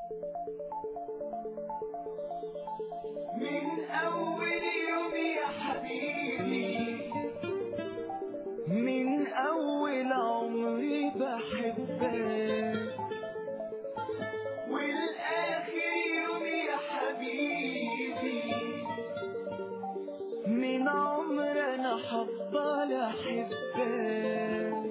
من أول يوم يا حبيبي من أول عمري بحبك والآخر يوم يا حبيبي من عمر أنا حفضل أحبك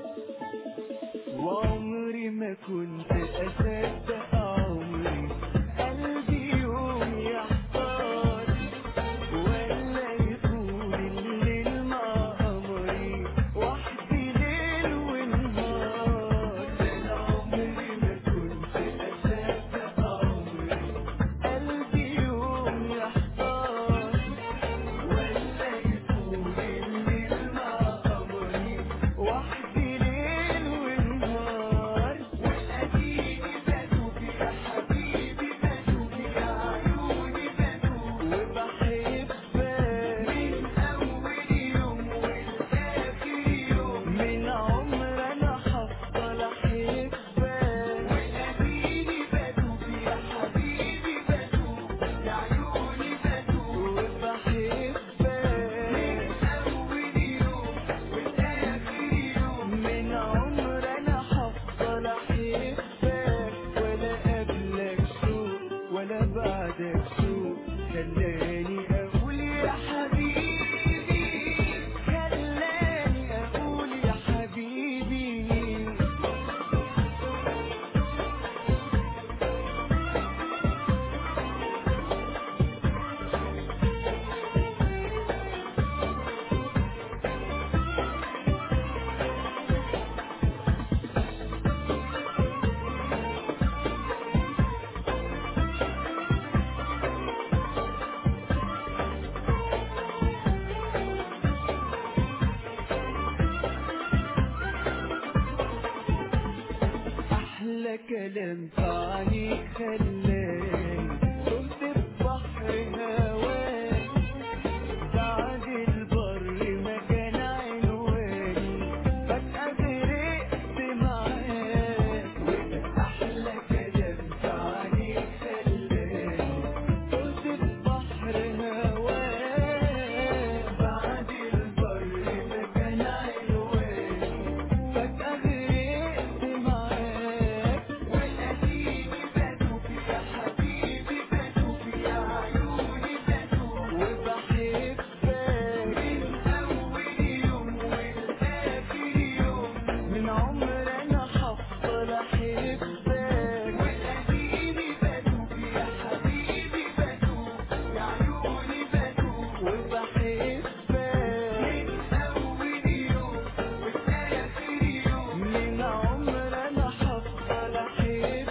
وعمري ما كنت أصدق عمري قلبي يوم يحتار ولا يطول الليل مع قمري وحدي ليل ونهار أنا عمري ما كنت أصدق عمري قلبي يوم يحتار ولا يطول الليل مع قمري وحدي ليل ونهار وأديني بدوب يا حبيبي بدوب يا عيوني بدوب وبحبك من أول يوم والآخر يوم من عمر انا هفضل احبك وأديني بدوب يا حبيبي بدوب يا عيوني بدوب وبحبك من أول يوم والآخر يوم من عمر انا هفضل احبك ولا قبلك سوء ولا بعدك سوء خلاني اقول يا حبيبي خلاني اقول يا حبيبي احلى كلام عني خلاني كنت في بحر هواك بعد البر ما كان عنواني فجأة غرقت معاك أحلى كلام تعني خلاني كنت في بحر هواك بعد البر ما كان عنواني فجأة غرقت معاك وأديني بدوب يا حبيبي بدوب يا عيوني بدوب وبحبك من أول يوم والآخر يوم من عمر انا هفضل احبك وأديني بدوب يا حبيبي بدوب يا عيوني بدوب وبحبك من أول يوم والآخر يوم من عمر انا هفضل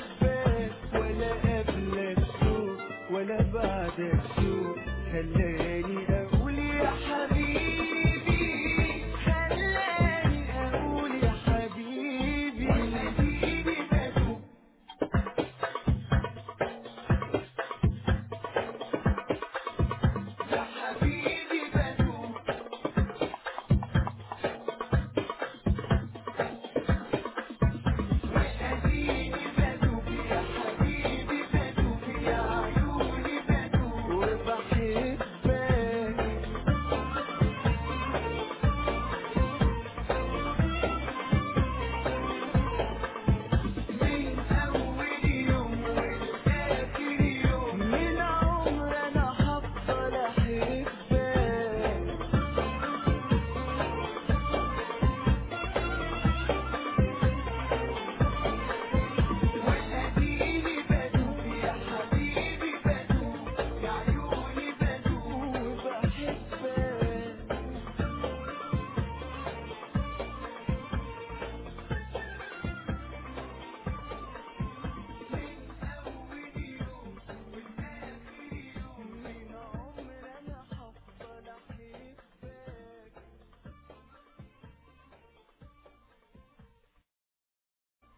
احبك ولا قبلك سوء ولا بعدك سوء خلاني